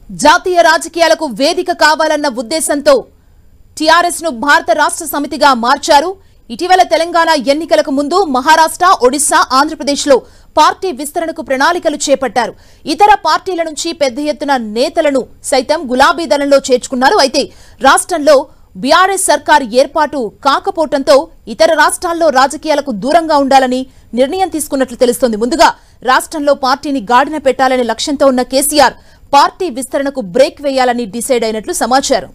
జాతీయ రాజకీయాలకు వేదిక కావాలన్న ఉద్దేశంతో టీఆర్ఎస్ ను భారత రాష్ట్ర సమితిగా మార్చారు ఇటీవల తెలంగాణ ఎన్నికలకు ముందు మహారాష్ట్ర ఒడిశా ఆంధ్రప్రదేశ్లో పార్టీ విస్తరణకు ప్రణాళికలు చేపట్టారు ఇతర పార్టీల నుంచి పెద్ద ఎత్తున నేతలను సైతం గులాబీ దళంలో చేర్చుకున్నారు అయితే రాష్ట్రంలో బీఆర్ఎస్ సర్కార్ ఏర్పాటు కాకపోవడంతో ఇతర రాష్ట్రాల్లో రాజకీయాలకు దూరంగా ఉండాలని నిర్ణయం తీసుకున్నట్లు తెలుస్తోంది ముందుగా రాష్ట్రంలో పార్టీని గాడిన పెట్టాలనే లక్ష్యంతో ఉన్న కేసీఆర్ పార్టీ విస్తరణకు బ్రేక్ వేయాలని డిసైడ్ అయినట్లు సమాచారం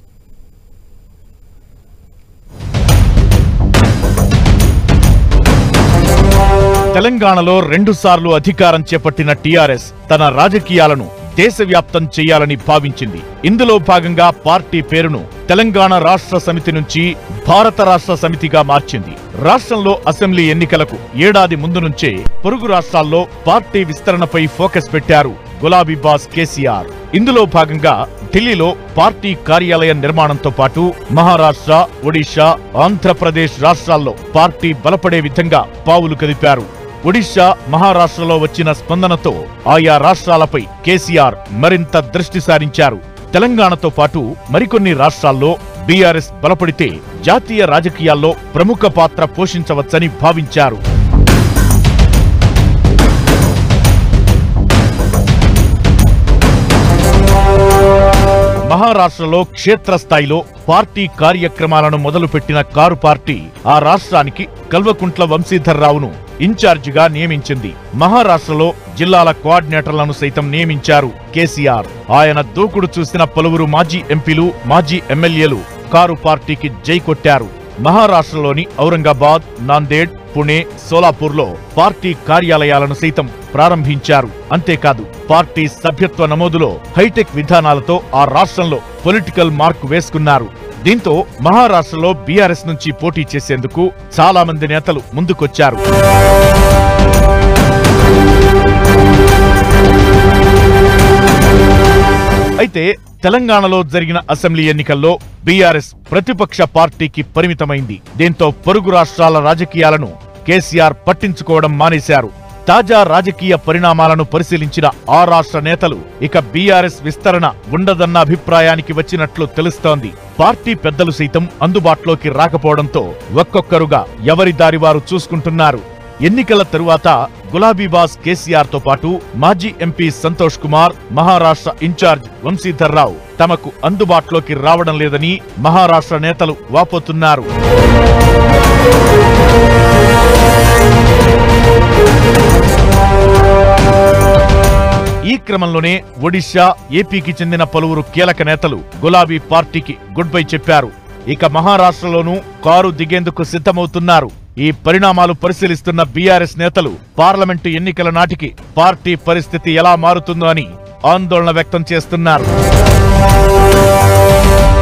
తెలంగాణలో రెండుసార్లు అధికారం చేపట్టిన టీఆర్ఎస్ తన రాజకీయాలను దేశవ్యాప్తం చేయాలని భావించింది ఇందులో భాగంగా పార్టీ పేరును తెలంగాణ రాష్ట్ర సమితి నుంచి భారత రాష్ట్ర సమితిగా మార్చింది రాష్ట్రంలో అసెంబ్లీ ఎన్నికలకు ఏడాది ముందు నుంచే పొరుగు రాష్ట్రాల్లో పార్టీ విస్తరణపై ఫోకస్ పెట్టారు గులాబీ బాస్ కేసీఆర్ ఇందులో భాగంగా ఢిల్లీలో పార్టీ కార్యాలయ నిర్మాణంతో పాటు మహారాష్ట్ర ఒడిశా ఆంధ్రప్రదేశ్ రాష్ట్రాల్లో పార్టీ బలపడే విధంగా పావులు కదిపారు ఒడిశా మహారాష్ట్రలో వచ్చిన స్పందనతో ఆయా రాష్ట్రాలపై కేసీఆర్ మరింత దృష్టి సారించారు తెలంగాణతో పాటు మరికొన్ని రాష్ట్రాల్లో బీఆర్ఎస్ బలపడితే జాతీయ రాజకీయాల్లో ప్రముఖ పాత్ర పోషించవచ్చని భావించారు మహారాష్ట్రలో క్షేత్రస్థాయిలో పార్టీ కార్యక్రమాలను మొదలుపెట్టిన కారు పార్టీ ఆ రాష్ట్రానికి కల్వకుంట్ల వంశీధర్రావును ఇన్ఛార్జిగా నియమించింది మహారాష్ట్రలో జిల్లాల కోఆర్డినేటర్లను సైతం నియమించారు కేసీఆర్ ఆయన దూకుడు చూసిన పలువురు మాజీ ఎంపీలు మాజీ ఎమ్మెల్యేలు కారు పార్టీకి జై కొట్టారు మహారాష్ట్రలోని ఔరంగాబాద్ నాందేడ్ పుణే సోలాపూర్లో పార్టీ కార్యాలయాలను సైతం ప్రారంభించారు అంతేకాదు పార్టీ సభ్యత్వ నమోదులో హైటెక్ విధానాలతో ఆ రాష్ట్రంలో పొలిటికల్ మార్క్ వేసుకున్నారు దీంతో మహారాష్ట్రలో బీఆర్ఎస్ నుంచి పోటీ చేసేందుకు చాలా మంది నేతలు ముందుకొచ్చారు అయితే తెలంగాణలో జరిగిన అసెంబ్లీ ఎన్నికల్లో బీఆర్ఎస్ ప్రతిపక్ష పార్టీకి పరిమితమైంది దీంతో పొరుగు రాష్ట్రాల రాజకీయాలను కేసీఆర్ పట్టించుకోవడం మానేశారు తాజా రాజకీయ పరిణామాలను పరిశీలించిన ఆ రాష్ట్ర నేతలు ఇక బీఆర్ఎస్ విస్తరణ ఉండదన్న అభిప్రాయానికి వచ్చినట్లు తెలుస్తోంది పార్టీ పెద్దలు సైతం అందుబాటులోకి రాకపోవడంతో ఒక్కొక్కరుగా ఎవరి దారి వారు చూసుకుంటున్నారు ఎన్నికల తరువాత గులాబీ బాస్ కేసీఆర్ తో పాటు మాజీ ఎంపీ సంతోష్ కుమార్ మహారాష్ట్ర ఇన్ఛార్జ్ వంశీధర్రావు తమకు అందుబాటులోకి రావడం లేదని మహారాష్ట్ర నేతలు వాపోతున్నారు ఈ క్రమంలోనే ఒడిశా ఏపీకి చెందిన పలువురు కీలక నేతలు గులాబీ పార్టీకి గుడ్ బై చెప్పారు ఇక మహారాష్ట్రలోనూ కారు దిగేందుకు సిద్ధమవుతున్నారు ఈ పరిణామాలు పరిశీలిస్తున్న బీఆర్ఎస్ నేతలు పార్లమెంటు ఎన్నికల నాటికి పార్టీ పరిస్థితి ఎలా మారుతుందో అని ఆందోళన వ్యక్తం చేస్తున్నారు